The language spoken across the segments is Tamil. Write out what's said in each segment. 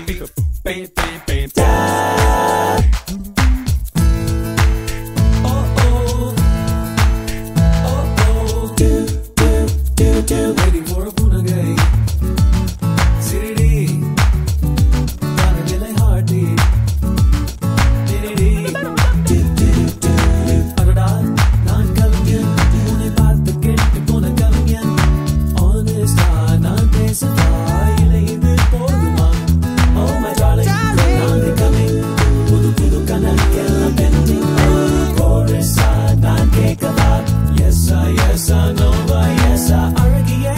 bam, bam, bam, bam. Oh, oh. Oh, oh. Do, do, do, do. Waiting for a புன்னகை. சிரிடி. மனநிலை heartbeat. டிடிடி. டு, டு, டு. அடடா, நான் கவிஞன். உன்னை பார்த்து கெட்டு போன கவிஞன். Honest ஆ நான் பேசவா? இல்லை இது போதுமா? Oh my darling, நானே coming. புது புது கணக்கெல்லாம் pending. Oh, chorus ஆ நான் கேட்கவா? Yes ah, yes ah, no ah, yes ah, அழகியே.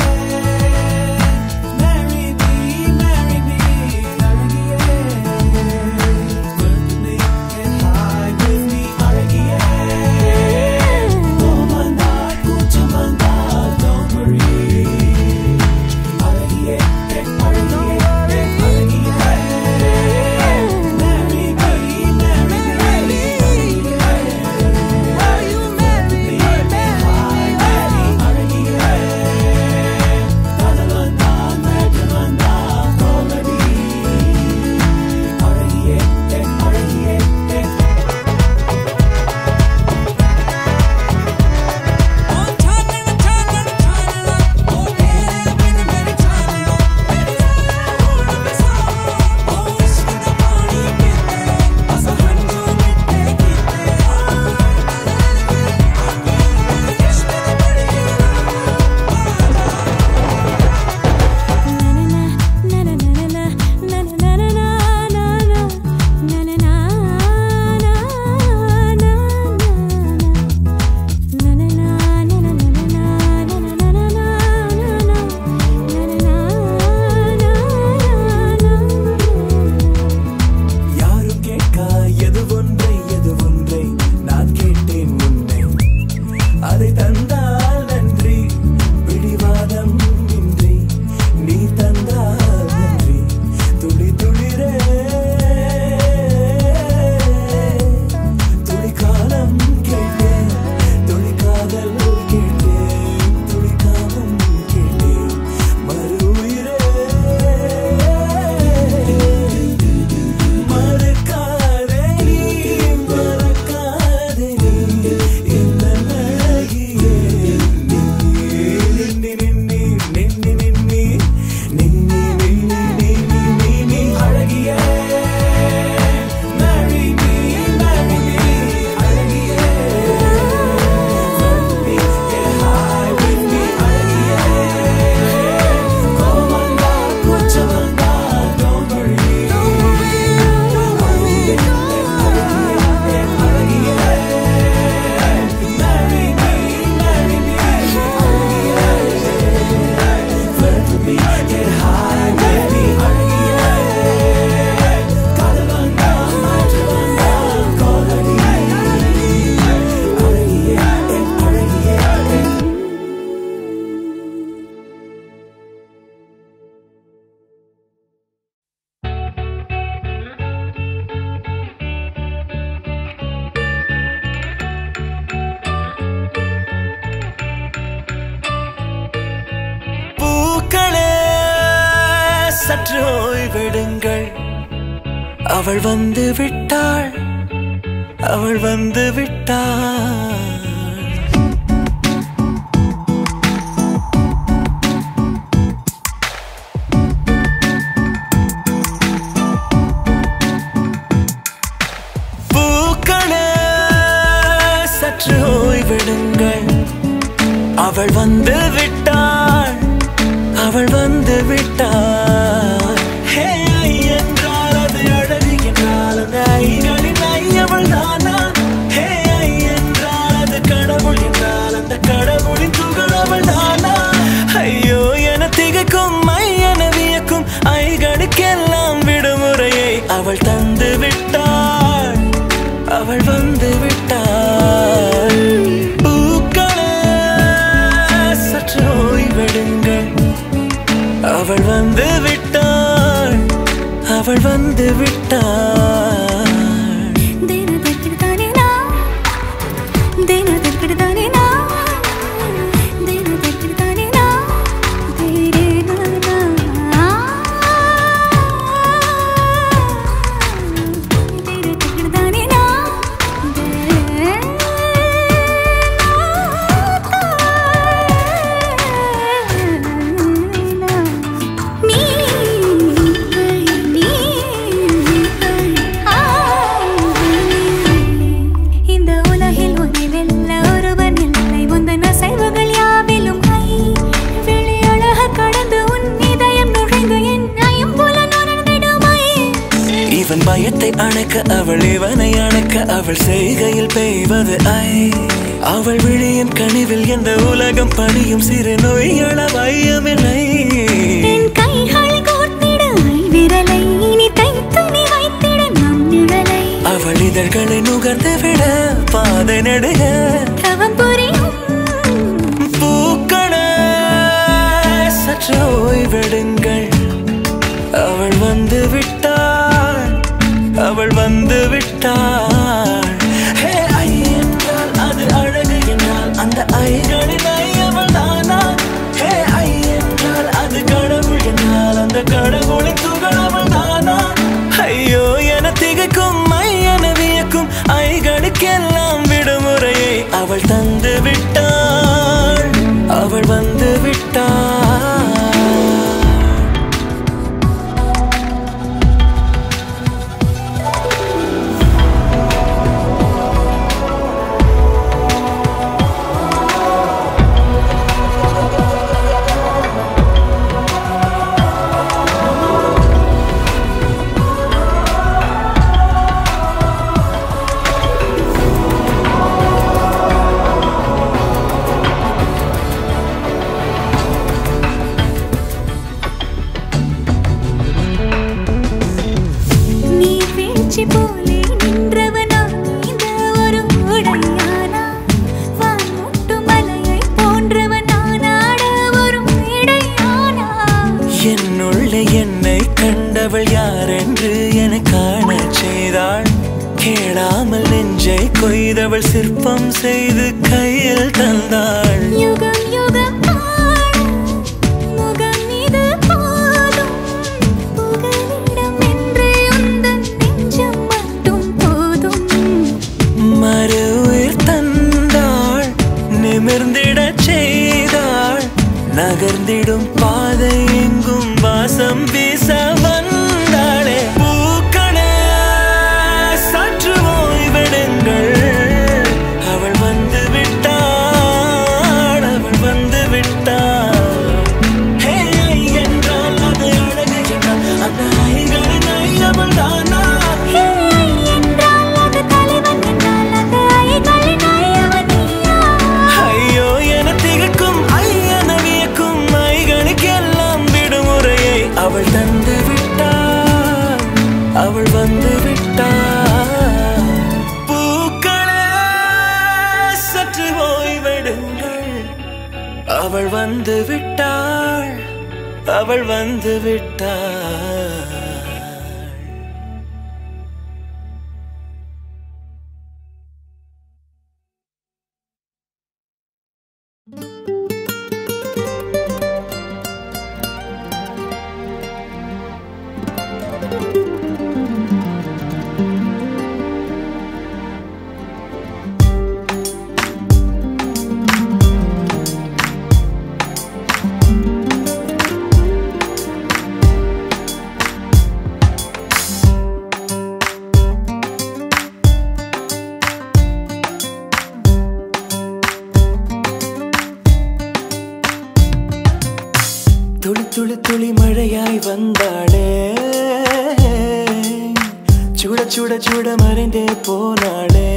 Marry me, marry me, அழகியே. With me, get high with me, அழகியே. கோபம் வந்தா, கூச்சம் வந்தா, don't worry. அழகியே, A, அழகியே, A, அழகியே. Marry me, marry me, அழகியே. யாரும் கேட்கா எது ஒன்றை எது ஒன்றை நான் கேட்டேன் உன்னை அதை தந்தால் நன்றி பிடிவாதம் இன்றி நீ தந்தால் நன்றி துளி துளிரே துளி காலம் கேட்டேன் துளி காதல் கேட்டேன் துளி காமம் கேட்டேன் மறு உயிரே மறக்காதே நீ மறக்காதே நீ என்ன அழகியே நின்னி நின்னி நின்னி நின்னி நின்னி நின்னி நின்னி நின்னி அழகியே marry me marry me அழகியே Let me get high with me அழகியே கோவம் வந்தா கூச்சம் வந்தா don't worry பூக்களே சற்று ஓய்வெடுங்கள் அவள் வந்து விட்டாள் அவள் வந்து விட்டாள் பூக்களே சற்று ஓய்வெடுங்கள் அவள் வந்து விட்டாள் அவள் வந்து விட்டாள் ஹே ஐ என்றால் அது அழகு என்றால் அந்த ஐகளின் ஐ அவள் தானா ஹே ஐ என்றால் அது கடவுள் என்றால் அந்த கடவுளின் துகள் அவள் தானா ஐயோ என திகைக்கும் ஐ என வியக்கும் ஐகளுக்கெல்லாம் விடுமுறையை அவள் தந்து விட்டாள் அவள் வந்து விட்டாள் பூக்களே சற்று ஓய்வெடுங்கள் அவள் வந்து விட்டாள் அவள் வந்து விட்டாள் Ah இவன் பயத்தை அணைக்க அவள் இவனை அணைக்க அவள் செய்கையில் பெய்வது ஐ அவள் விழியின் கனிவில் எந்த உலகம் பணியும் சிறு நோய்கள வையமில்லை என் கைகள் கோர்த்திட விரலை இனி தைத்து நீ வைத்திட நம் நிழலை அவள் இதழ்களை நுகர்ந்து விட பாதை நடுக தவம் புரியும் பூக்கள சற்று ஓய்வெடுங்கள் அவள் வந்து விட்டாள் அவள் வந்து விட்டாள் ஹே, ஐ என்றால் அது அழகு என்றால் அந்த ஐகளின் ஐ அவள் தானா ஹே ஐ என்றால் அது கடவுள் என்றால் அந்த கடவுளின் துகள் அவள் தானா ஐயோ என திகைக்கும் ஐ என வியக்கும் ஐகளுக்கெல்லாம் விடுமுறையை அவள் தந்து விட்டாள் அவள் வந்து விட்டாள் நீ வீழ்ச்சி போலே நின்றவனா இந்த ஒரு உடையானா வான்முட்டு மலையை போன்றவனானாட ஒரு இடையானா என்னுள்ளே என்னை கண்டவள் யாரென்று என காணச் செய்தாள் கேளாமல் நெஞ்சை கொய்தவள் சிற்பம் செய்து கையில் தந்தாள் யுகம் யுகம் ஆடும் முகம் இது போதும் புகலிடம் என்று உந்தன் நெஞ்சம் மட்டும் போதும் மறு உயிர் தந்தாள் நிமிர்ந்திடச் செய்தாள் நகர்ந்திடும் பாதை எங்கும் வாசம் வீச வந்தாளே பூக்களே சற்று ஓய்வெடுங்கள் அவள் வந்து விட்டாள் அவள் வந்து விட்டாள் ஹே ஐ என்றால் அது அழகு என்றால் அந்த ஐகளின் ஐ அவள் தானா ஹே என்றால் அது தலைவன் என்றால் அந்த ஐகளின் ஐயவன் நீயா ஐயோ என திகைக்கும் ஐயன வியக்கும் ஐகளுக்கெல்லாம் விடுமுறையை அவள் தந்து விட்டாள் அவள் வந்து விட்டாள் பூக்களே சற்று ஓய்வெடுங்கள் அவள் வந்து விட்டாள் அவள் வந்து விட்டாள் துளி துளி துளி மழையாய் வந்தாளே சுட சுட சுட மறைந்தே போனாளே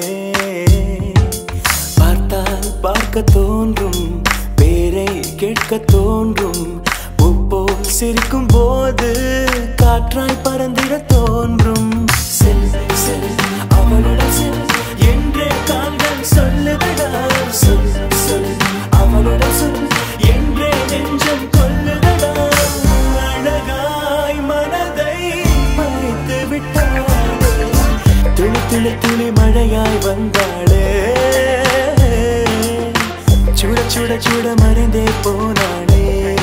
பார்த்தால் பார்க்க தோன்றும் பேரை கேட்க தோன்றும் உப்போல் சிரிக்கும் போது காற்றாய் பறந்திட தோன்றும் செல் செல் அவளுடன் செல் என்றே கால்கள் சொல்லுதடா சொல் சொல் அவளுடன் சொல் என்றே நெஞ்சம் கொல்லுதடா அழகாய் மனதை மறைத்து விட்டாளே துளி துளி துளி மழையாய் வந்தாளே சுட சுட சுட மறைந்தே போனாளே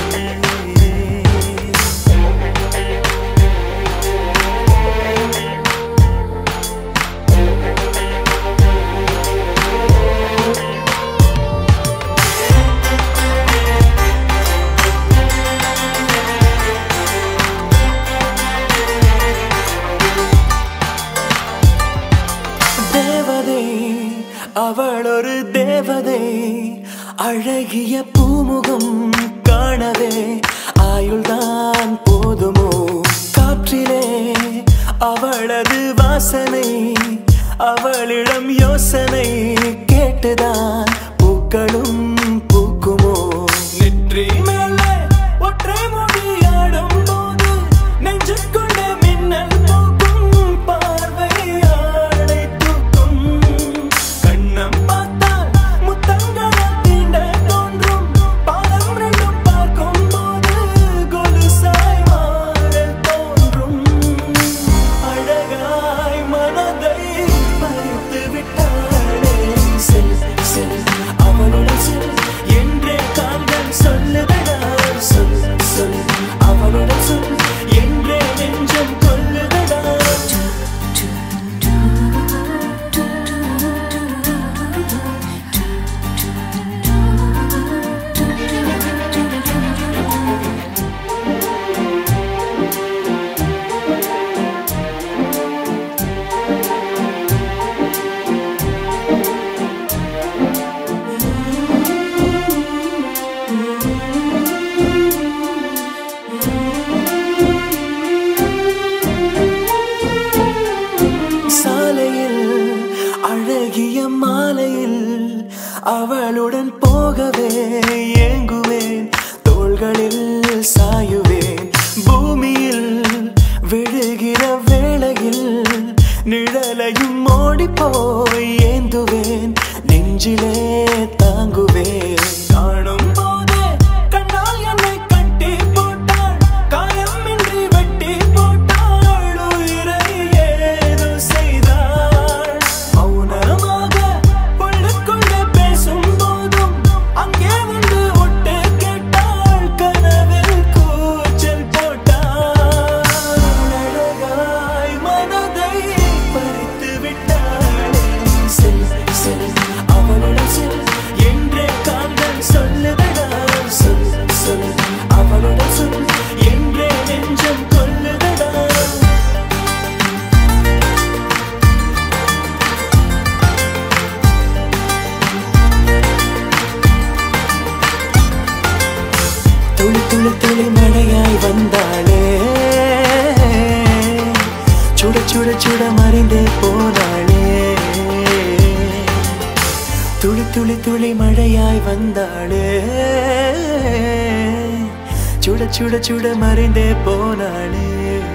தேவதை அவள் ஒரு தேவதை அழகிய பூமுகம் காணவே ஆயுள்தான் போதுமோ காற்றிலே அவள் அவளது வாசனை அவளிடம் யோசனை கேட்டுதான் பூக்களும் பூக்குமோ நெற்றி மேலே ஒற்றை முடியாடும் போது நெஞ்சுக்குள்ள மின்னல் போக்கும் பார்வை ஆடை தூக்கும் கண்ணம் பார்த்தால் முத்தங்களை தீண்ட தோன்றும் பாதம் ரெண்டும் பார்க்கும் போது கொலுசாய் மாற தோன்றும் அழகாய் மனதை பறித்து விட்டாளே செல் செல் அவளுடன் செல் என்றே கால்கள் சொல்லுதடா சொல் சொல் அவளுடன் சொல் என்றே நெஞ்சம் கொல்லுதடா சாலையில் அழகிய மாலையில் அவளுடன் போகவே ஏங்குவேன் தோள்களில் சாயுவேன் பூமியில் விழுகிற வேளையில் நிழலையும் ஓடி போய் ஏந்துவேன் நெஞ்சிலே தாங்குவேன் காணும் போதே கண்ணால் என்னை கட்டி போட்டாள் காயமின்றி வெட்டி போட்டாள் உயிரை ஏதோ செய்தாள் மௌனமாக உள்ளுக்குள்ளே பேசும் போதும் அங்கே வந்து ஒட்டு கேட்டாள் கனவில் கூச்சல் போட்டாள் அழகாய் மனதை பறித்து விட்டாளே செல் செல் அவளுடன் செல் என்றே காந்தன் சொல்லுதடா சொல் சொல் அவளுடன் சொல் என்றே நெஞ்சம் கொல்லுதடா துளி துளி துளி மழையாய் வந்தாளே சுட சுட சுட மறைந்தே போனாளே துளி துளி துளி மழையாய் வந்தாளே சுட சுட சுட மறைந்தே போனாளே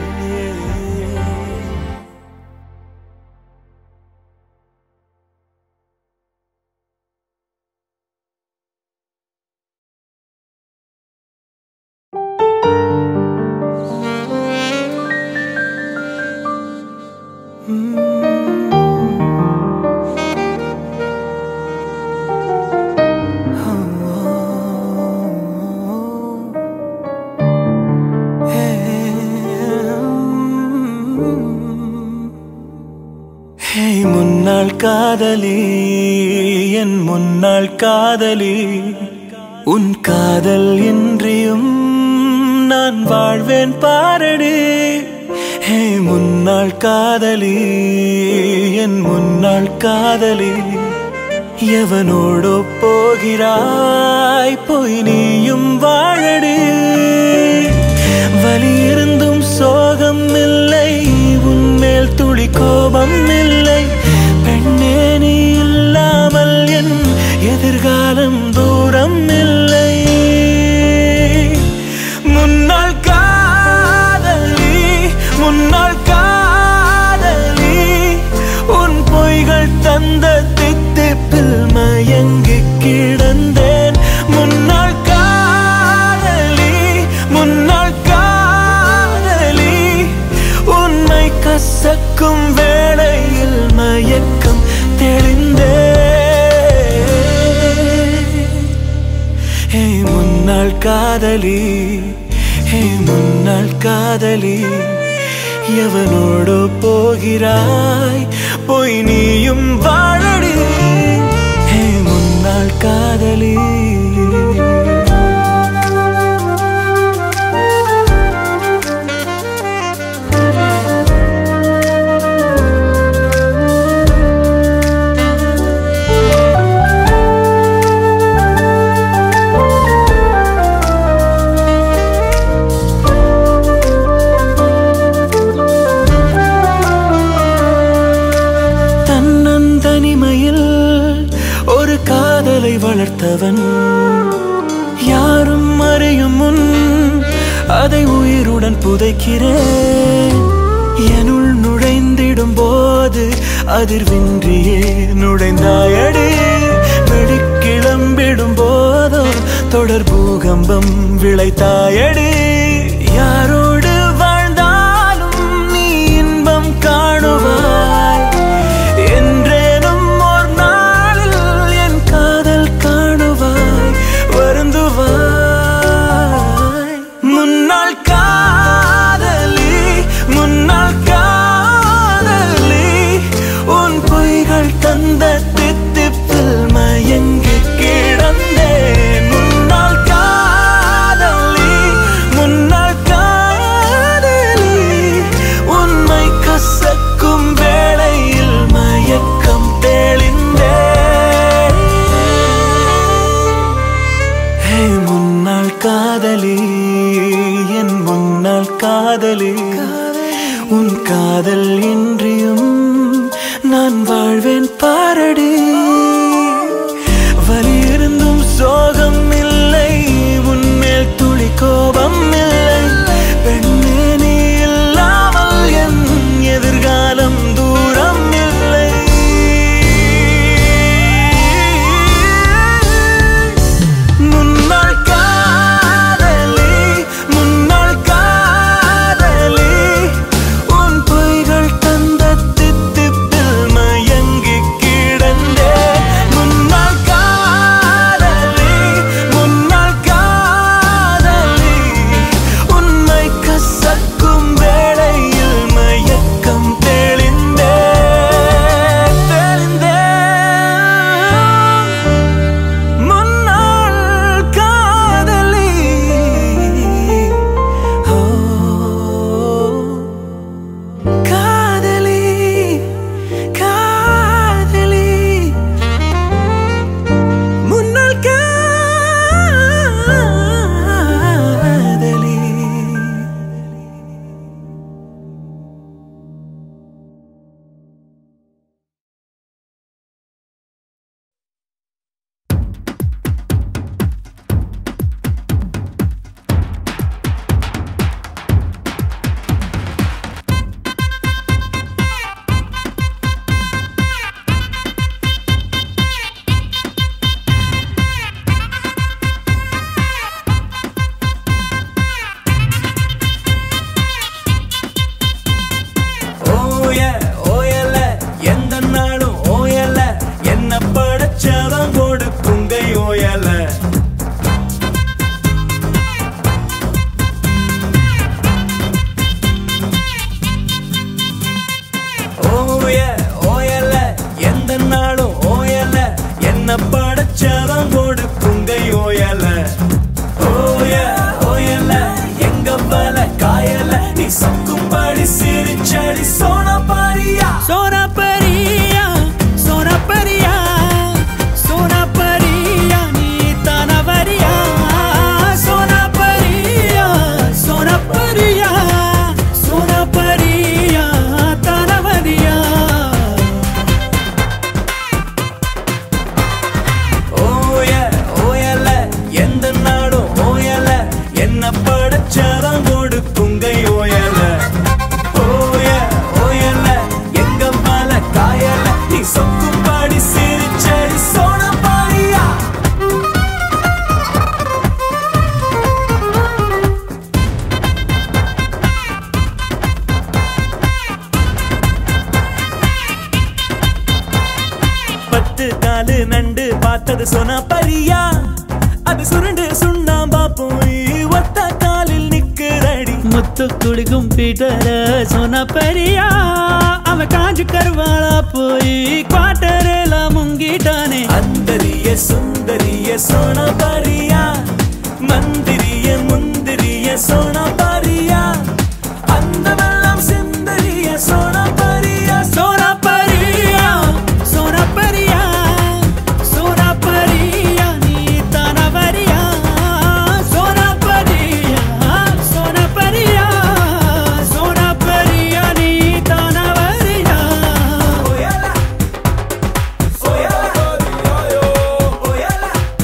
ஹே முன்னாள் காதலி என் முன்னாள் காதலி உன் காதல் இன்றியும் நான் வாழ்வேன் பாரடி ஹே முன்னாள் காதலி என் முன்னாள் காதலி எவனோடோ போகிறாய் போய் நீயும் வாழடி வலி இருந்தும் சோகம் இல்லை உன்மேல் துளி கோபம் இல்லை பெண்ணே நீ இல்லாமல் என் எதிர்காலம் தூரம் இல்லை முன்னாள் காதலி முன்னாள் காதலி உன் பொய்கள் தந்த தித்திப்பில் மயங்கி கிடந்தேன் முன்னாள் காதலி முன்னாள் காதலி உன்னை கசக்கும் வேளையில் மயக்கம் தெளிந்தே ஹே முன்னாள் காதலி ஹே முன்னாள் காதலி எவனோடு போகிறாய் போய் நீயும் வாழடி ஹே முன்னாள் காதலி வளர்த்தவன் யாரும் அறியும் முன் அதை உயிருடன் புதைக்கிறேன் எனுள் நுழைந்திடும் போது அதிர்வின்றியே நுழைந்தாயடி வெடிக்கிளம்பிடும் போதோ தொடர் பூகம்பம் விளைத்தாயடி யாரோடு வாழ்ந்தாலும் நீ இன்பம் காணுவாய் என்றேனும் ஒரு நாளில் என் காதல் காணுவாய் வருந்துவாய் முன்னாள் காதலி முன்னாள் காதலி உன் பொய்கள் தந்த தித்திப்பில் மயங்கி கிடந்தேன் முன்னாள் காதலி முன்னாள் காதலி உண்மை கசக்கும் வேளையில் மயக்கம் தெளிந்தேன் ஹே முன்னாள் காதலி என் முன்னாள் காதலி உன் காதல் இன்றியும் நான் வாழ்வேன் பாரடி வலி இருந்தும் சோகம் இல்லை உன்மேல் துளி கோபம் இல்லை பெண்ணே நீ இல்லாமல் என் எதிர்காலம் தூரம் இல்லை முன்னாள் காதலி முன்னாள் காதலி உன் பொய்கள் தந்த தித்திப்பில் மயங்கி கிடந்தே முன்னாள் காதலி முன்னாள் காதலி உண்மை கசக்கும் வேளையில் மயக்கம் தெளிந்தே தெளிந்தே முன்னாள் காதலி ஓ காதலி காதலி முன்னாள் காதலி ஓய ஓயல எந்த நாளும் ஓயல என்ன படைச்சவன் கொடுக்குங்கை ஓயல ஓய ஓயல எந்த நாளும் ஓயல என்ன படைச்சவன் கொடுக்குங்கை ஓயல ஓய ஓயல எங்க பல காயல நீ சொக்கும்படி சிரிச்சடி சோன பாரியா Sona Paria, Sona Paria, Sona Paria, Nita Navaria, Sona Paria, Sona Paria, Sona Paria, Tanavaria. ஓய ஓயல எந்த நாடும் ஓயல என்ன படைச்சவன் கொடுக்குங்கை ஓயல ஓய ஓயல எங்க மல காயல நீ சொக்கும்படி சிரிச்சடி சோன பாரியா பத்து காலு நண்டு பார்த்தது சொன்ன பரியா அது சுருண்டு சுண்ணாம்பா போய் ஒத்த காலில் நிக்கிறடி முத்து குடிக்கும் பீட்டர சோனா பெரியா அவன் காஞ்சு கருவாளா போய் குவாட்டரேல முங்கிட்டானே அந்தரிய சுந்தரிய சோன பரியா மந்திரிய முந்திரிய சோன பரியா அந்த வெள்ளம் சிந்தரிய சோன பரியா சோனா பரியா சோனா பரியா சோனா பரியா நீ தானவரியா சோனா பரியா சோனா பரியா சோனா பரியா நீ தானவரியா ஓயல ஓயல ஓயல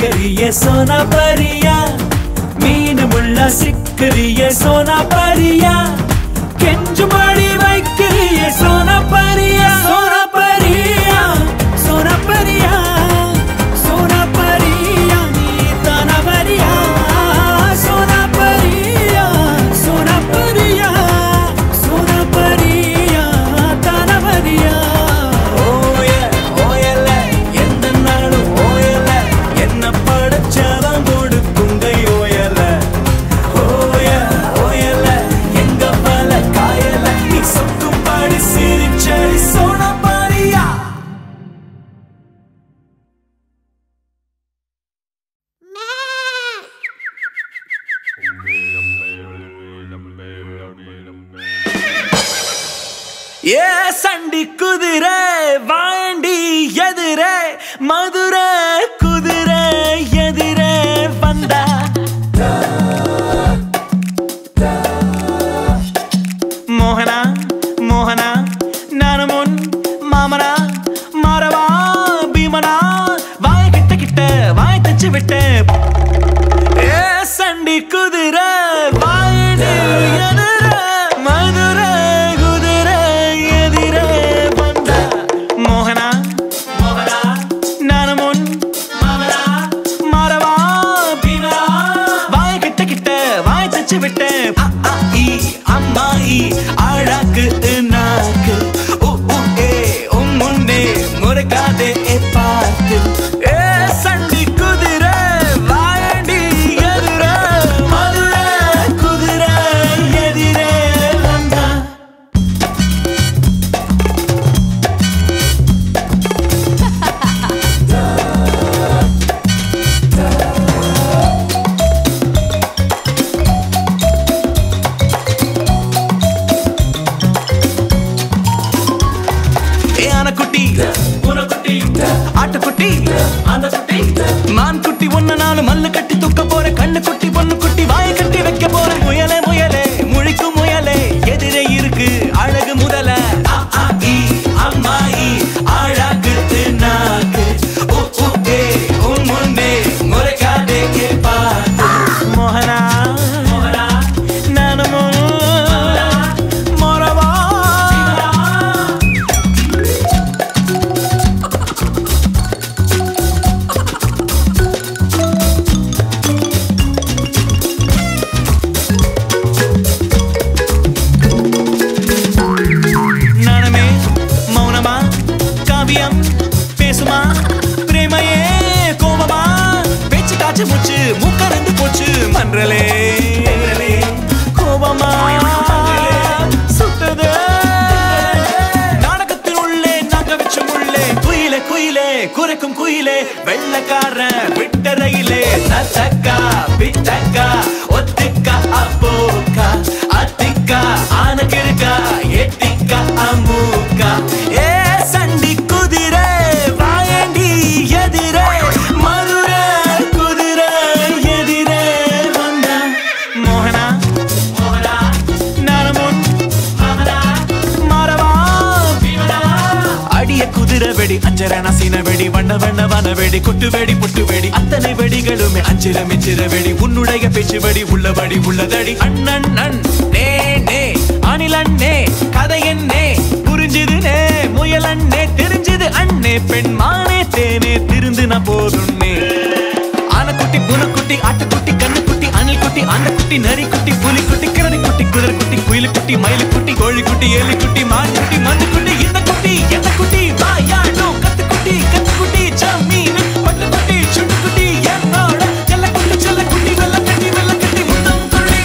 சிக்கரிய சோனா பரியா மீன் முள்ள சிக்கரிய சோனா பரியா கெஞ்சு மடி வைக்கிறிய சோனா பரியா சோனா பரியா சோனா பரியா சோனா பரியா நீ தானா பரியா சோனா பரியா சோனா பரியா சோனா பரியா தானா பரியா ஓய ஓயல எந்த நாளும் ஓயல என்ன படைச்சதான் கொடுக்குங்க ஓயல ஓய ஓயல எங்க பல காயல நீ சொக்கும் பாடி சிரிச்சடி சோனா பாரியா ஏ சண்டி குதிரை வாண்டி எதிரே மதுரை குதிரை எதிரே வந்தா மோகனா மோகனா நானும் முன் மாமனா மாறவா பீமனா வாய கிட்ட கிட்ட வாய தச்சு விட்ட ஏ சண்டி குதிரை வாயடி எதிர மதுரை குதிரை எதிரே வந்த மோகனா மோகனா நானும் முன் மாமனா மாறவா பீமனா வாய கிட்ட கிட்ட வாய தச்சு விட்ட அ, அ, இ, அம்மா இ, அழகு நாக்கு உ, உ, ஏ, உன் முன்னே முறைக்காதே ஏ பார்த்து ஏ சண்டி குதிரை வாயடி எதிர மதுரை குதிரை எதிரே வந்தா ஏ ஆனக்குட்டி பூனைக்குட்டி ஆட்டுக்குட்டி அந்த குட்டி மான் குட்டி ஒன்ன நாலு மல்லு கட்டி தூக்க போற கண்ணு குட்டி பொண்ணு குட்டி வாய கட்டி வைக்க போற முயலே முயலே முழிக்கும் முயலே எதிரே இருக்கு அழகு முதல அ, ஆ, இ, அம்மா, இ, அழகு நாக்கு உ, உ, ஏ, உன் முன்னே முறைக்காதே ஏ பார்த்து. மோகனா மோகனா நானும் மோரவா நாணமே மௌனமா காவியம் பேசுமா பிரேமையே கோபமா பேச்சு காச்சு மூச்சு மூக்கறந்து போச்சு மன்றலே கோபமா சுட்டது நாடகத்தின் உள்ளே நாங்க வச்ச முள்ளே குயிலே குயிலே குறைக்கும் குயிலே வெள்ளக்கார விட்ட ரயிலே நத்தக்கா பித்தக்கா ஒத்துக்கா அப்போக்கா அத்திக்கா ஆனக்கிருக்கா எத்திக்கா அம்மூக்கா ஏ சண்டி குதிரை வாயண்டி எதிரே மதுரை குதிரை எதிரே வந்தா மோகனா மோகனா நானும் மாமனா மாறவா பீமனா அடிய குதிரை வெடி அஞ்சர நசின வெடி வண்ண வண்ண வன வெடி கொட்டு வெடி புட்டு வெடி அத்தனை வெடிகளுமே அஞ்சிர மிச்சிர வெடி உன்னுடைய பேச்சு வெடி உள்ளபடி உள்ளதடி அண்ணன் அண் நே நே அணில் அண்ணே கதை என்னே புரிஞ்சுது நே முயல் அண்ணே தெரிஞ்சது அண்ணே பெண் மானே தேனே திருந்து நான் போதுன்னே ஆனக்குட்டி பூனைக்குட்டி ஆட்டுக்குட்டி கண்ணுக்குட்டி அணில் குட்டி அந்த குட்டி நரி குட்டி புலி குட்டி கிரணி குட்டி குதிரை குட்டி குயில் குட்டி மயில் குட்டி கோழி குட்டி ஏலி குட்டி மான் குட்டி மந்து குட்டி இந்த குட்டி எந்த குட்டி வாயாடோ கத்து குட்டி கத்து குட்டி ஜமீன் பட்டு குட்டி சுட்டு குட்டி என்னோட செல்ல குட்டி செல்ல குட்டி வெள்ள கட்டி வெள்ள கட்டி முத்தம் துள்ளி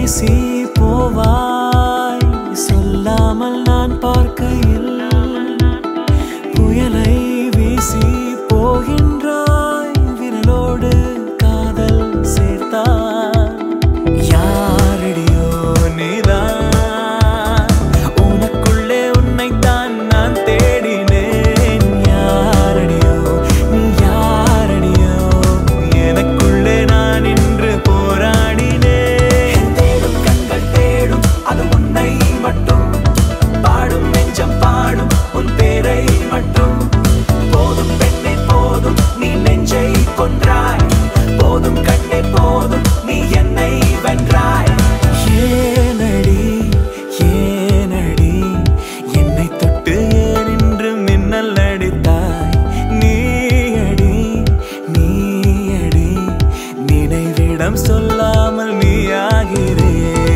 வீசி போவாய் சொல்லாமல் நான் பார்க்கையில் புயலை வீசி போகின்றாய் விரலோடு காதல் சேர்த்தாய் யாரடியோ நீதான் உனக்குள்ளே உன்னைத்தான் நான் தேடினேன் யாரடியோ நீ யாரடியோ எனக்குள்ளே நான் இன்று போராடினேன் தேடும் கண்கள் தேடும் அது உன்னை மட்டும் பாடும் நெஞ்சம் பாடும் உன் பேரை மட்டும் போதும் பெண்ணே போதும் நீ நெஞ்சை கொன்றாய் போதும் கண்ணே போதும் நீ என்னை வென்றாய் ஏனடி ஏனடி என்னை தொட்டு ஏன் இன்று மின்னல் அடித்தாய் நீயடி நீயடி நினைவிடம் சொல்லாமல் நீயாகிறே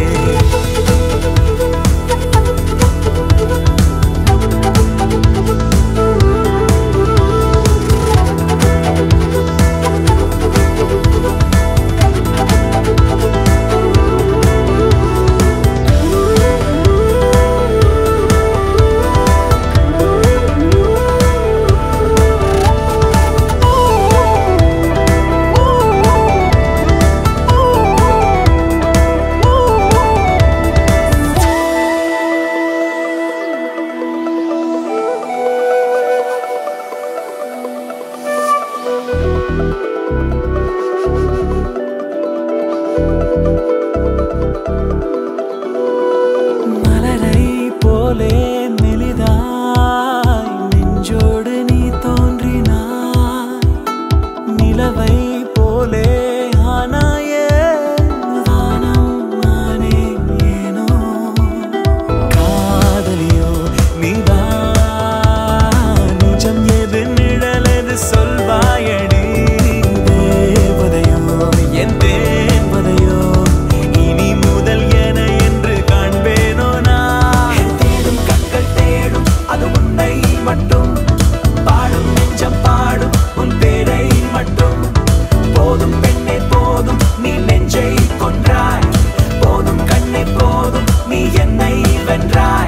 மலரை போலே மெலிதாய் நெஞ்சோடு நீ தோன்றினாய் நிலவை போலே ஆனாயே வானம் நானே ஏனோ காதலியோ நீதான் நிஜம் எது நிழலெது சொல்வாயடி தேவதையோ என் தேவதையோ இனி முதல் என என்று காண்பேனோ நான் தேடும் கண்கள் தேடும் அது உன்னை மட்டும் பாடும் நெஞ்சம் பாடும் உன் பேரை மட்டும் போதும் பெண்ணே போதும் நீ நெஞ்சை கொன்றாய் போதும் கண்ணே போதும் நீ என்னை வென்றாய்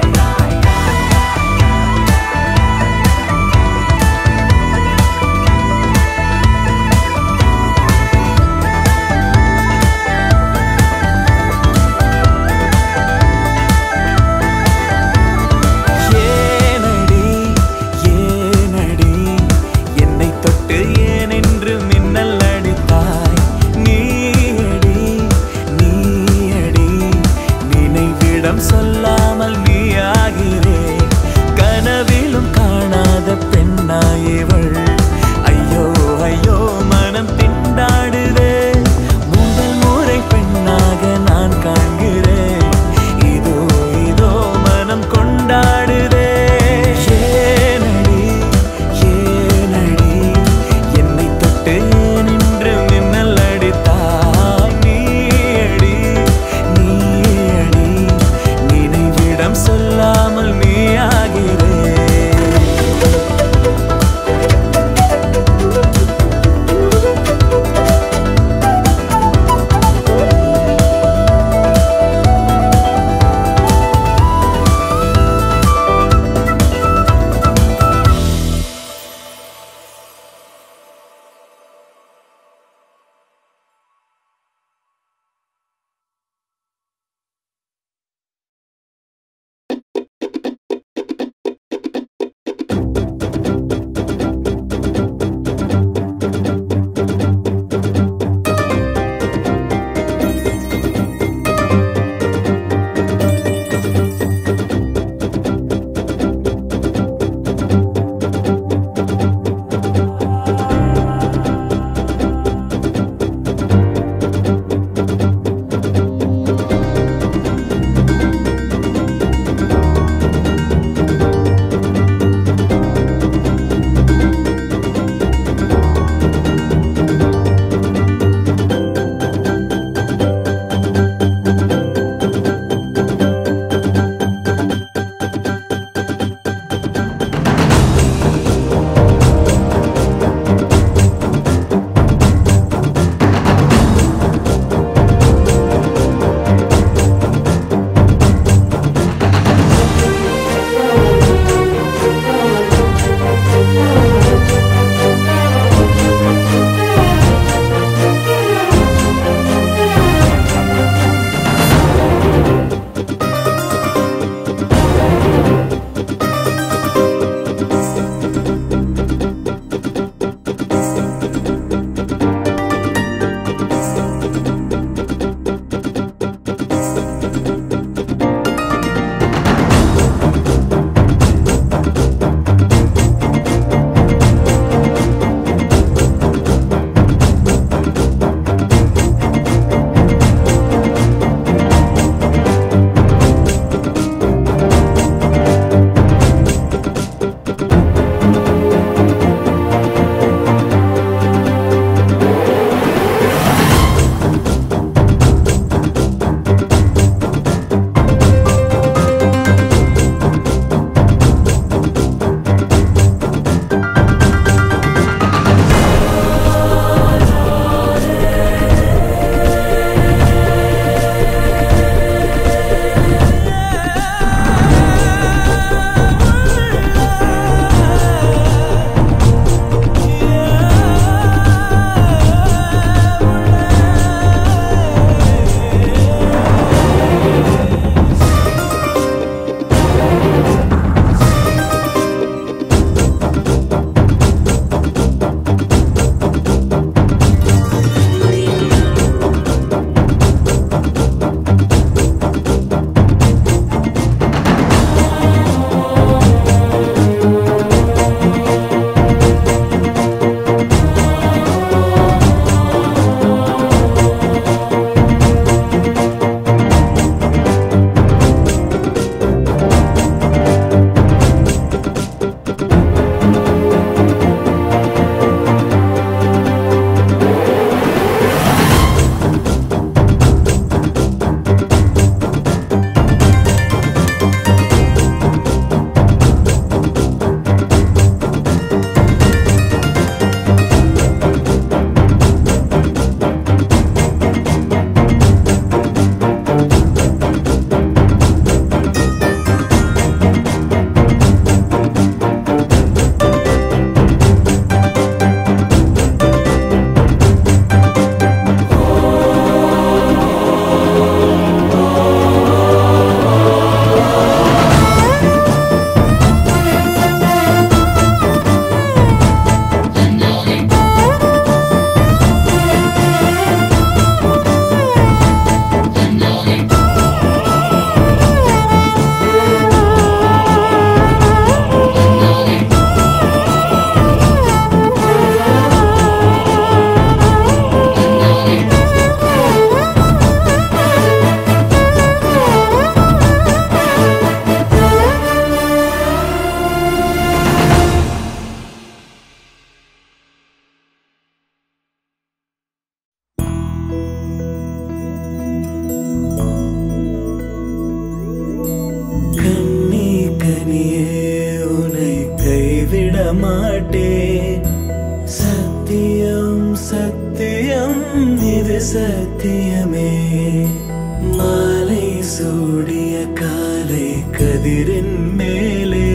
மாட்டேன் சத்தியம் சத்தியம் இது சத்தியமே மாலை சூடிய காலை கதிரின் மேலே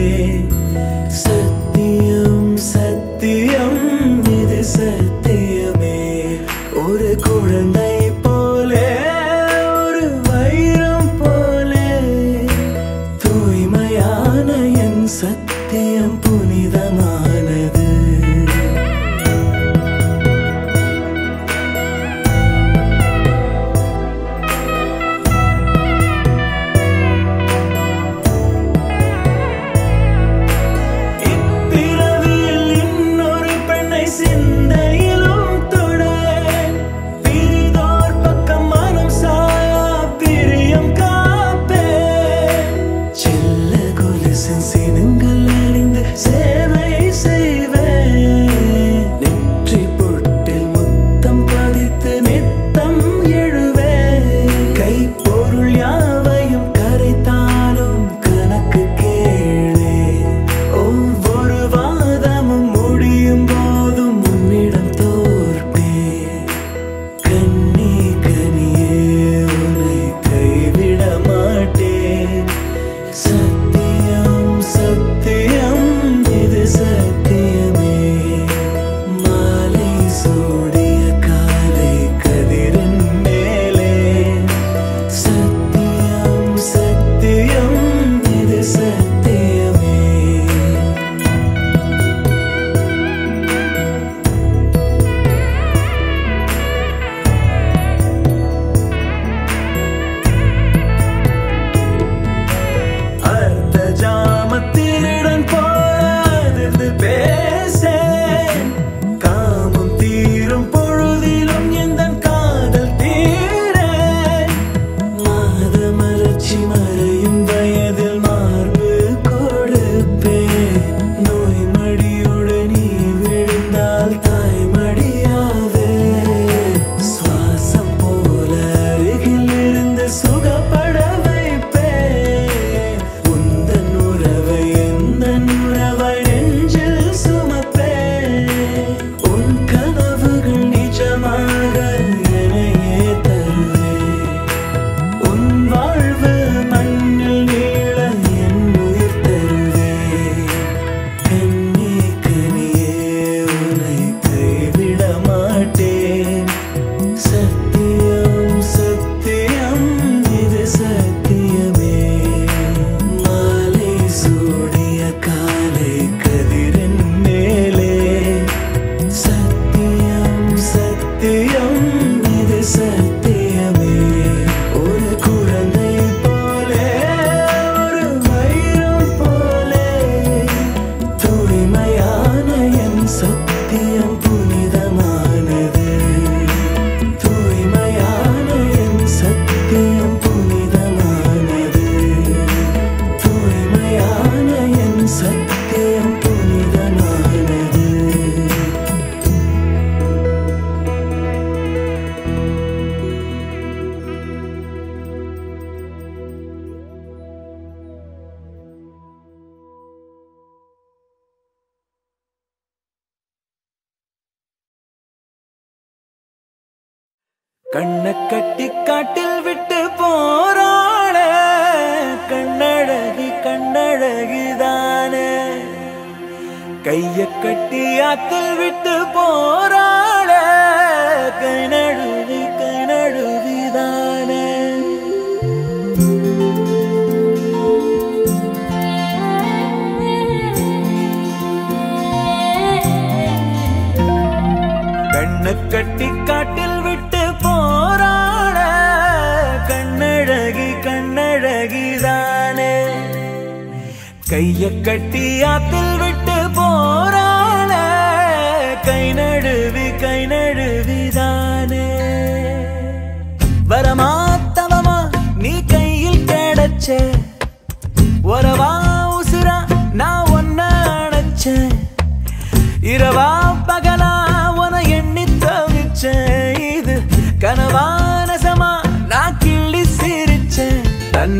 சத்தியம் சத்தியம் இது சத்தியமே ஒரு குழந்தை போலே ஒரு வைரம் போலே தூய்மையான என் சத்தியம் புனிதமானது இப்பிறவியில் இன்னொரு பெண்ணை சிந்தையிலும் தொட பிரிதோர் பக்கம் மனம் சாயா பிரியம் காப்பேன் செல்ல கொலுசின் சினங்கள் அறிந்து சேவை செய்வேன் நெற்றி பொட்டில் முத்தம் பதித்து நித்தம் எழுவேன் கை பொருள் யாவையும் கரைத்தாலும் கணக்கு கேளே ஒவ்வொரு வாதமும் முடியும் போதும் உன்னிடம் தோற்பேன் கண்ணி கனியே உன்னை கைவிட மாட்டேன் சத்தியம் சத்தியம் இது சத்தியமே மாலை சூடிய காலை கதிரின் மேலே சத்தியம் சத்தியம் இது சத்தியமே அர்த்த ஜாமத்திருடன் போதிர்ந்து பேசேன் காமம் தீரும் பொழுதிலும் எந்த காதல் தீரேன் மாதமலர்ச்சி மறையும் வயதில் மார்பு கொடுப்பேன் நோய் மடியுடன் நீ விழுந்தால் தாய் மடியாவே சுவாசம் போல அருகில் இருந்து சுகப்பட வைப்பேன் உந்தன் உறவை எந்தன் உறவை நெஞ்சில் சுமப்பேன் உன் கனவுகள் நிஜமாக என்னையே தருவேன் உன் வாழ்வு மண்ணில் நீள என் உயிர் தருவேன் கண்ணே கனியே உன்னை கைவிட மாட்டேன் சத்தியம் சத்தியம் இது சத்தியமே மாலை சூடிய காலை கதிரின் மேலே சத்தியம் சத்தியம் இது சத்தியமே ஒரு குழந்தை போலே ஒரு வைரம் போலே தூய்மையான என் சத்தியம் புனிதமானது தூய்மையான என் சத்தியம் புனிதமானது தூய்மையான என் சத்தியம் புனிதமானது கண்ண கட்டி காட்டில் விட்டு போறாள கண்ணழகி கண்ணழகிதானே கைய கட்டி ஆத்தில் விட்டு போறாள கை நழுவி கை நழுவிதானே கண்ண கட்டி காட்டில் விட்டு போறாள கண்ணழகி கண்ணழகிதானே கைய கட்டி ஆத்தில் விட்டு போறாள கை நழுவி கை நழுவிதானே வரமா தவமா நீ கையில் கிடைச்ச உறவா உசுரா நான் ஒன்ன அணைச்சேன் இரவா பகலா உன எண்ணி தவிச்சேன் இது கனவா நசமா நான் கிள்ளி சிரிச்சேன்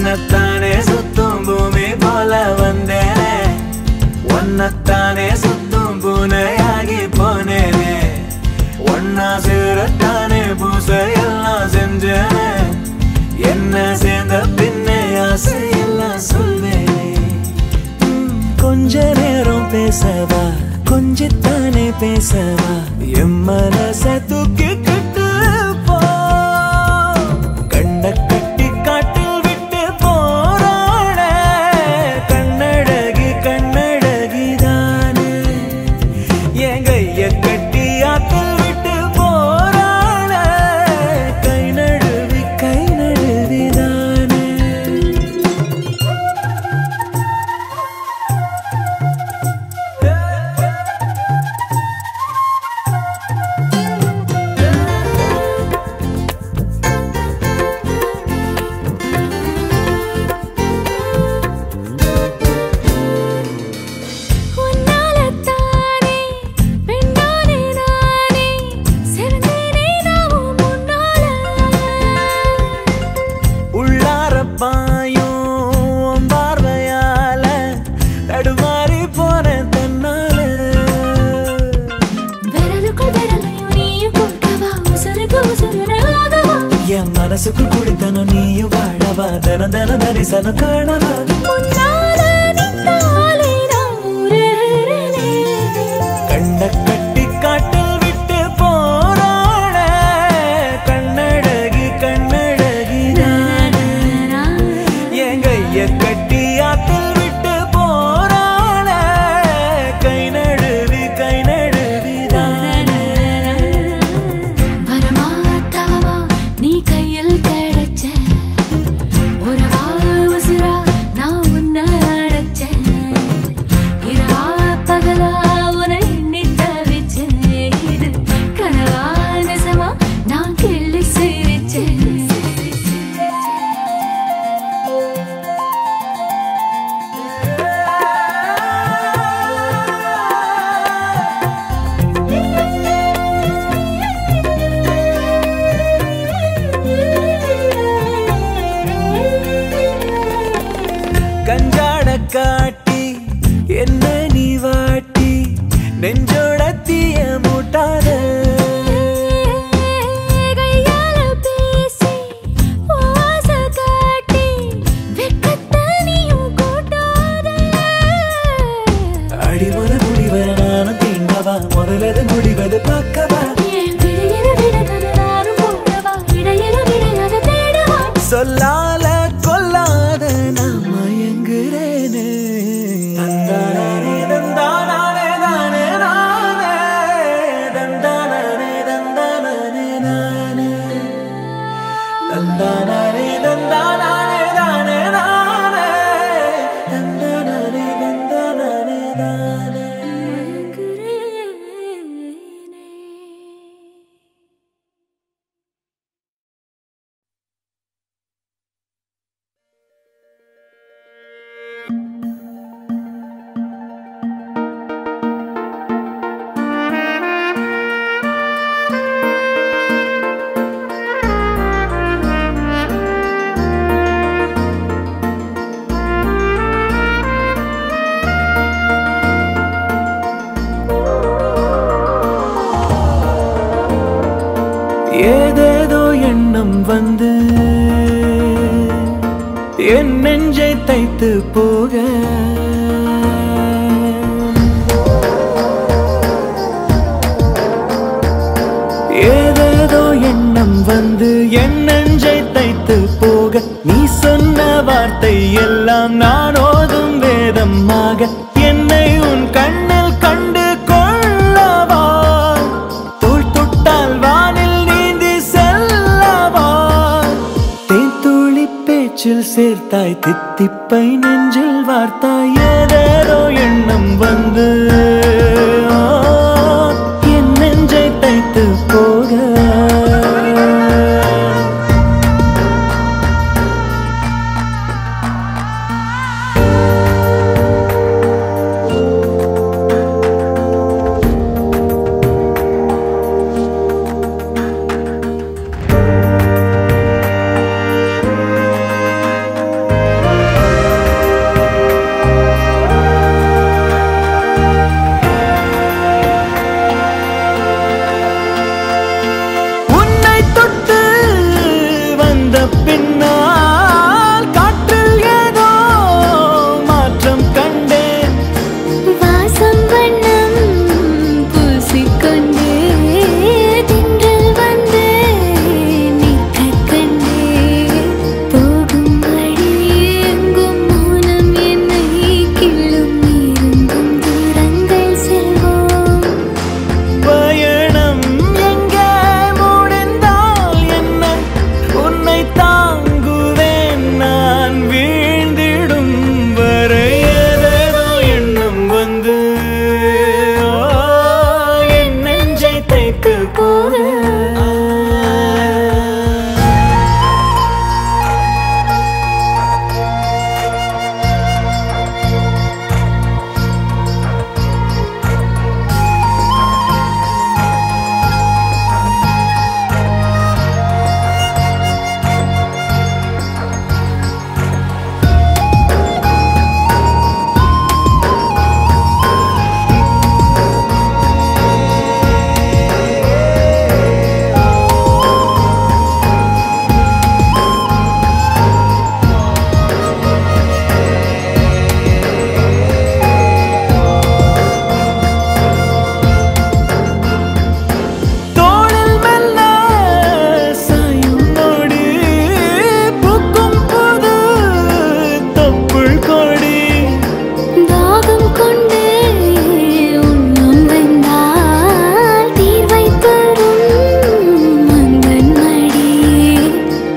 தன்னைத்தானே சுத்தும் பூமி போல வந்தேனே ஒன்னத்தானே சுத்தும் பேசவா என் மனச தூக்கிக்கிட்டு போ கண்ண கட்டி காட்டில் விட்டு போறாட கண்ணழகி கண்ணழகிதானே என் கைய கட்டி ஆத்தில் விட்டு போறாள கை நழுவி கை நழுவிதானே உன்னாலத்தானே பெண்ணானே நானே சிறந்தேனே நாவும் முன்னால உள்ளார பாயும் உன் பார்வையால தடுமாறி போன தன்னால விரலுக்குள் விரலையும் நீயும் கொடுக்கவா உசுருக்கு உசுராகவா என் மனசுக்குள் குடித்தனும் நீயும் வாழவா தன தன தரிசனம் காணவா முன்னால நின்னாலே நான் உருகிறேனே கண்ண கட்டி காட்டில் விட்டு போறாள கண்ணழகி கண்ணழகி நானே என் கைய கட்டி ஆத்தில் விட்டு போறாள கை நழுவி கை நழுவி தானே வரமாட்டாவா நீ கையில் கிடைச்ச உறவா உசுரா நான் உன்னை அடைச்சேன் இரவா பகலா உன்னை எண்ணி தவிச்சேன் இது கனவா நிஜமா நான் கிள்ளி சிரிச்சேன் கஞ்சாட காட்டி என்ன நீ வாட்டி நெஞ்சோட தீய மூட்டாத கையால பேசி ஓசை காட்டி வெட்கத்தை நீயும் கூட்டாத அடிமுறை முடிவர நானும் தீண்டவா முதலது முடிவது பார்க்கவா ஏன் விடையிற விடகத நானும் போடவா இடையிற விடையத தேடவா சொல்லால கொல்லாத நான் மயங்குறேனே தந்தானே தந்தானே தானே நானே தந்தானே தந்தானே நானே தந்தானே தந்தானே தானே நானே தந்தானே தந்தானே தானே ஏதேதோ எண்ணம் வந்து என் நெஞ்சை தைத்து போக ஏதேதோ எண்ணம் வந்து என் நெஞ்சை தைத்து போக நீ சொன்ன வார்த்தை எல்லாம் நான் ஓதும் வேதமாக என்னை உன் கண்ணில் கண்டு கொள்ளவா தோள் தொட்டால் வானில் நீந்தி செல்லவா தேன் துளி பேச்சில் சேர்த்தாய் தித்திப்பை நெஞ்சில் வார்த்தாய் ஏதேதோ எண்ணம் வந்து ஆ, என் நெஞ்சை தைத்து போக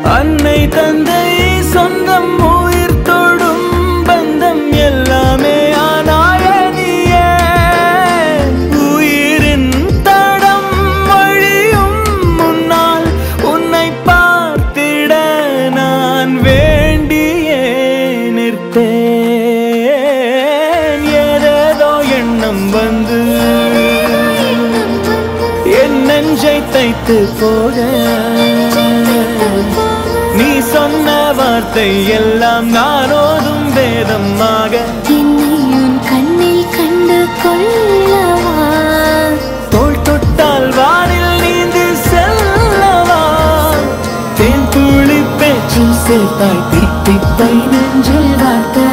அன்னை தந்தை சொந்தம் உயிர் தொடும் பந்தம் எல்லாமே ஆனாய நீயே உயிரின் தடம் வழியும் முன்னால் உன்னை பார்த்திட நான் வேண்டியே நிற்பேன் ஏதேதோ எண்ணம் வந்து என் நெஞ்சை தைத்து போக நீ சொன்ன வார்த்தை எல்லாம் நானோதும் வேதமாக என்னை உன் கண்ணில் கண்டு கொள்ளவா தோள் தொட்டால் வானில் நீந்து செல்லவா தேன் துளி பேச்சில் சேர்த்தாய் தித்திப்பை நெஞ்சில் வார்த்தை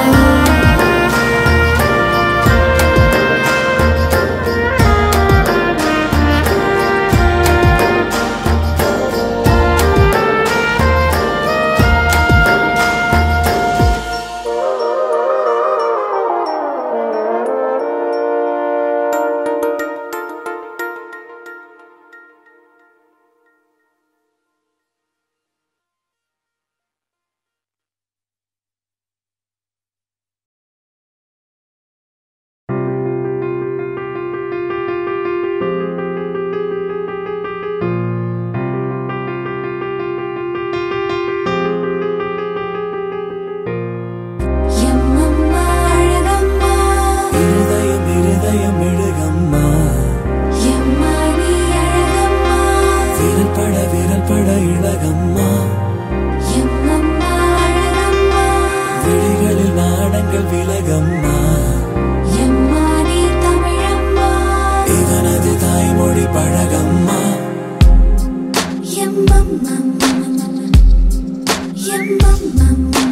எம்மம்மா அழகம்மா இருதயம் இருதயம் எழுகம்மா எம்மா நீ அழகம்மா விரல் பட விரல் பட இழகம்மா எம்மம்மா அழகம்மா விழிகளில் நாடங்கள் விலகம்மா எம்மா நீ தமிழம்மா இவனது தாய்மொழி பழகம்மா எம்மம்மா எம்மம்மா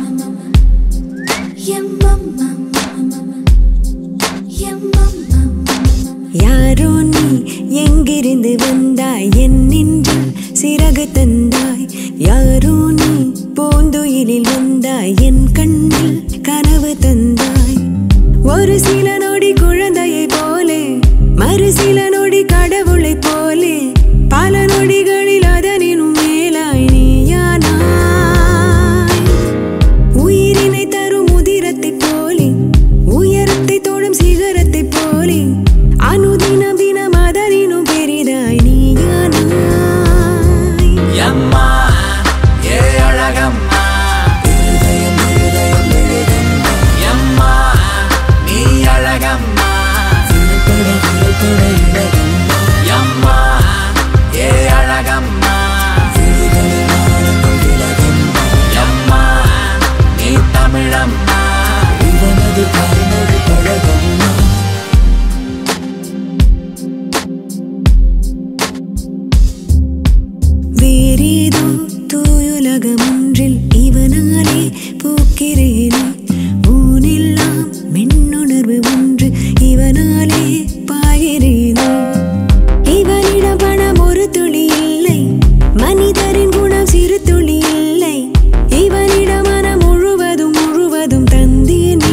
எம்மம்மா எம்மம்மா யாரோ நீ எங்கிருந்து வந்தாய் என் நெஞ்சில் சிறகு தந்தாய் யாரோ நீ பூந்துயிலில் வந்தாய் என் கண்ணில் கனவு தந்தாய் ஒரு சில நொடி குழந்தையை போலே மறு சில நொடி கடவுளை போலே பல நொடிகளில் அதனினும் மேலாய் நீயானாய் உயிரினை தரும் உதிரத்தை போலே உயரத்தை தோடும் சிகரத்தை போலே அனுதினம் தினம் அதனினும் பெரிதாய் நீயானாய் அம்மா ஏ அழகம்மா இருதயம் இருதயம் எழுகம்மா அம்மா நீ அழகம்மா விரல் பட விரல் பட இழகம்மா அம்மா ஏ அழகம்மா விழிகளில் நாடங்கள் விலகம்மா அம்மா நீ தமிழம்மா இவனது தாய்மொழி பழகம்மா வேறேதோ தூயுலகம் ஒன்றில் இவனாலே பூக்கிறேனே ஊனெல்லாம் மின்னுணர்வு ஒன்று இவனாலே பாயிறேனே இவனிடம் பணம் ஒரு துளி இல்லை மனிதரின் குணம் சிறு துளி இல்லை இவனிடம் மனம் முழுவதும் முழுவதும் தந்தேனே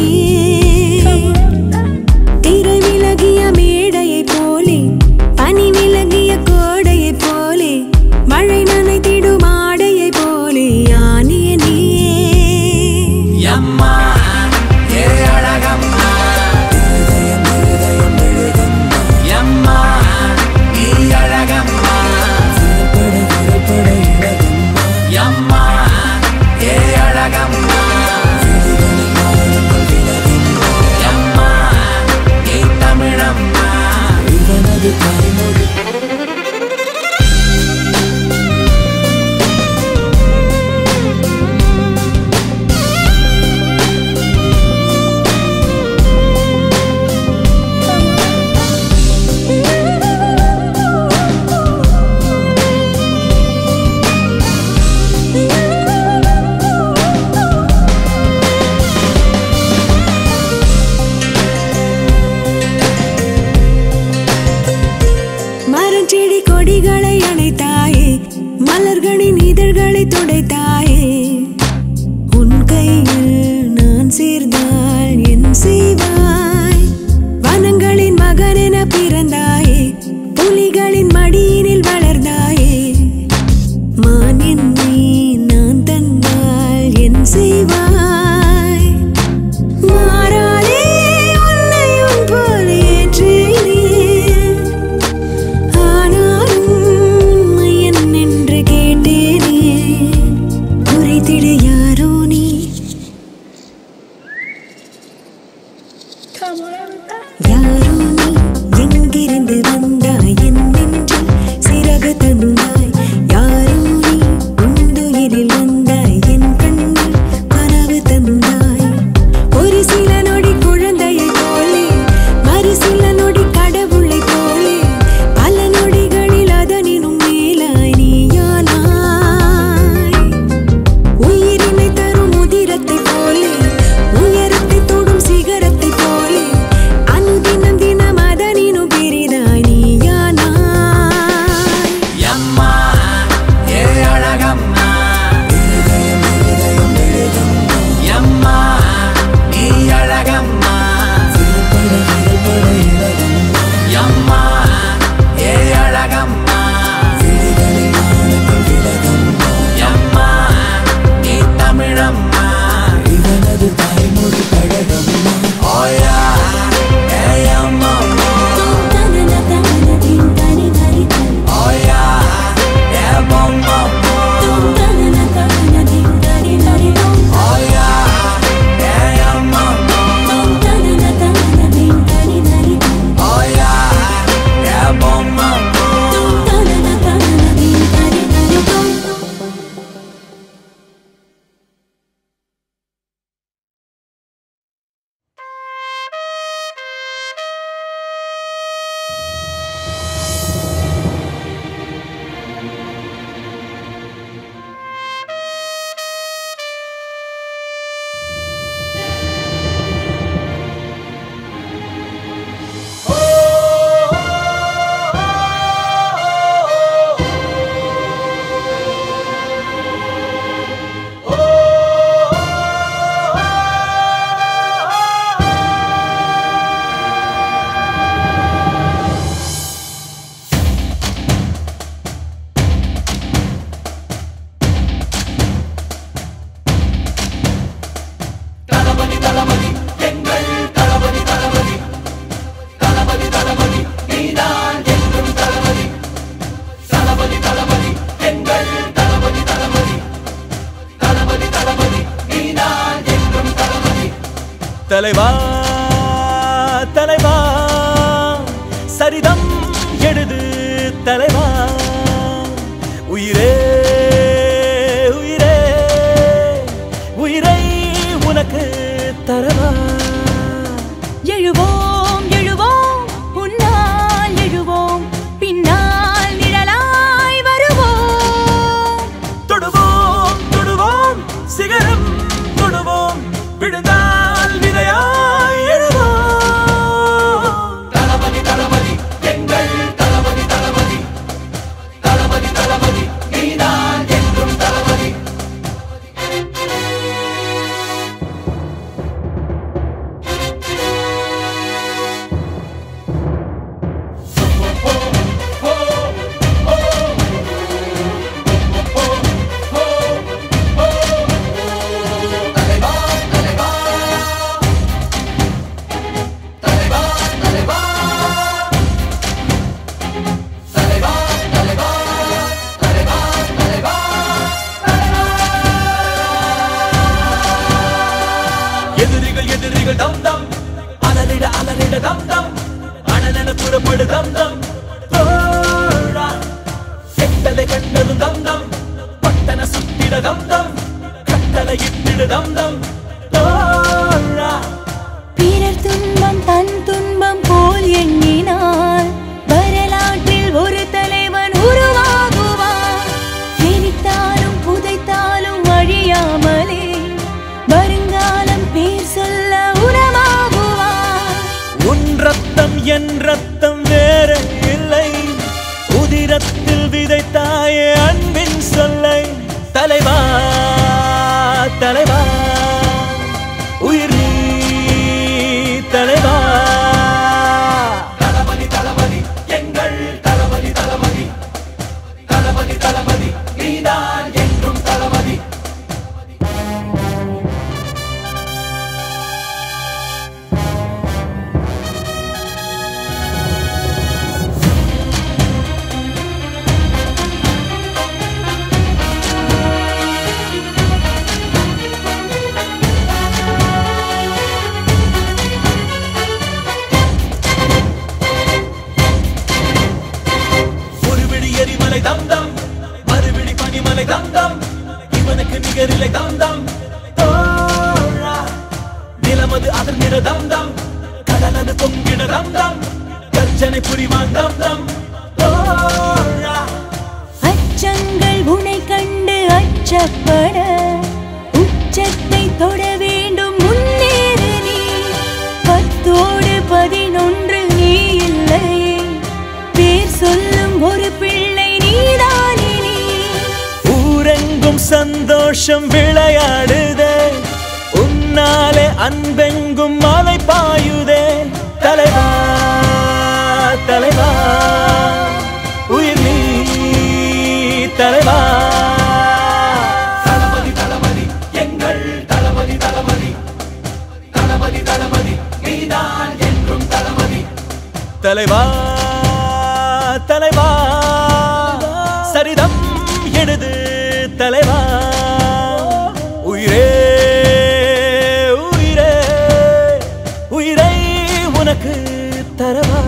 திரை விலகிய மேடையைப் போலே பனி விலகிய கோடையைப் போலே மழை நனைத்திடும் ஆடையைப் போலே யானேனே பார்த்திட யாரோ நீ யாரோ நீ எங்கிருந்து வந்தாய் என் நெஞ்சில் சிறகு தந்தாய் யாரோ நீ உந்துயிரில் வந்தாய் என் கண்ணில் கனவு தந்தாய் ஒரு சில நொடி குழந்தையை போலே மறு சில நொடி கடவுளை போலே பல நொடிகளில் அதனினும் மேலாய் நீயானாய் உயிரினை தரும் உதிரத்தை போலே உயரத்தை தொடும் சிகரத்தை போலே அனுதினம் தினம் அதனினும் பெரிதாய் நீயானாய் எம்மா ஏ அழகம்மா எம்மா நீ அழகம்மா எம்மா ஏ அழகம்மா எம்மா நீ தமிழம்மா இவனது தாய்மொழி கழகம்மா ஓயா ஏ அம்மா ஓயா ஏ பொம்மா ஓயா ஏ அம்மா ஓயா ஏ பொம்மா தலைவா தலைவா சரிதம் எழுது தலைவா உயிரே உயிரே உயிரை உனக்கு தரவா எழுவோம் எழுவோம் உன்னால் எழுவோம் பின்னால் நிழலாய் வருவோம் தொடுவோம் தொடுவோம் சிகரம் தொடுவோம் விழுந்தால் விதையாய் எழுவோம் தளபதி தளபதி எங்கள் தளபதி தளபதி தளபதி தளபதி நீதான் என்றும் தளபதி தலைவா தலைவா தலைவா தலைவா தலைவா தலைவா தலைவா தலைவா எதிரிகள் எதிரிகள் தம் தம் அலறிட அலறிட தம் தம் அனலென புறப்படு தம் தம் தோழா செட்டலை கண்டதும் தம் தம் பட்டன சுத்திட தம் தம் கட்டளை இட்டிடு தம் தம் தோழா பிறர் துன்பம் தன் துன்பம் போல் எண்ணினால் வரலாற்றில் ஒரு தலைவன் உருவாகுவான் எரித்தாலும் புதைத்தாலும் அழியாமலே வருங்காலம் பேர் சொல்ல உரமாகுவான் உன் ரத்தம் என் ரத்தம் வேற இல்லை உதிரத்தில் விதைத்தாயே அன்பின் சொல்லை தலைவா தலைவா உயிர் நீ தலைவா தளபதி தளபதி எங்கள் தளபதி தளபதி தளபதி தளபதி நீதான் என்றும் தளபதி தலைவா நிகரிலை தம் தம் தோழா நிலமது அதன் நிற தம் தம் கடலது பொங்கிட தம் தம் கர்ஜனை புரிவான் தம் தம் தோழா அச்சங்கள் உனை கண்டு அச்சப்பட உச்சத்தை தொட வேண்டும் முன்னேறு நீ பத்தோடு பதினொன்று நீ இல்லையே பேர் சொல்லும் ஒரு பிள்ளை நீதானே நீ ஊரெங்கும் சந்தோஷம் விளையாடுதே உன்னாலே அன்பெங்கும் மலை பாயுதே தலைவா தலைவா உயிர் நீ தலைவா தளபதி தளபதி எங்கள் தளபதி தளபதி தளபதி தளபதி நீதான் என்றும் தளபதி தலைவா தலைவா சரிதம் எழுது தலைவா உயிரே உயிரே உயிரை உனக்கு தரவா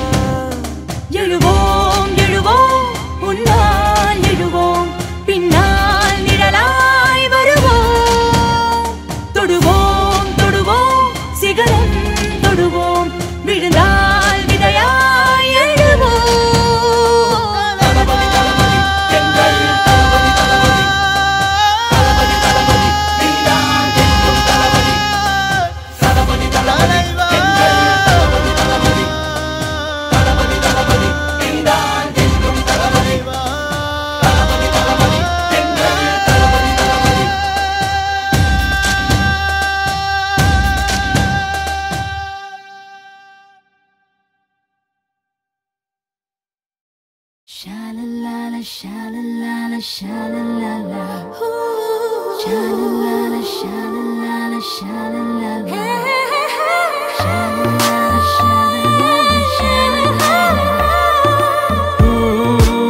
எழுவோம் எழுவோம் உன்னால் எழுவோம் பின்னால் நிழலாய் வருவோம் தொடுவோம் தொடுவோம் சிகரம் தொடுவோம் விழுந்தால் விதையாய் எழுவோம் தளபதி தளபதி எங்கள் தளபதி தளபதி தளபதி தளபதி நீதான் என்றும் தளபதி தளபதி தளபதி எங்கள் தளபதி தளபதி தளபதி தளபதி நீதான் என்றும் தளபதி தளபதி தளபதி எங்கள் தளபதி தளபதி Sha-la-la-la, sha-la-la-la, sha-la-la-la. Sha-la-la-la, sha-la-la-la, sha-la-la-la. Sha-la-la-la, sha-la-la-la, sha-la-la-la.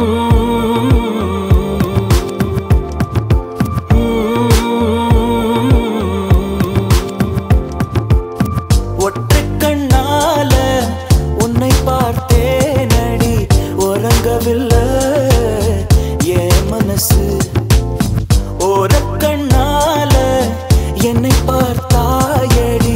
ஒற்றை கண்ணால உன்னை பார்த்தேனடி உறங்கவில்லை என் மனசு ஓர கண்ணால என்னை பார்த்தாயடி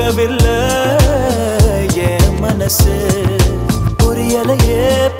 புரியவில்லை என் மனசு புரியலையே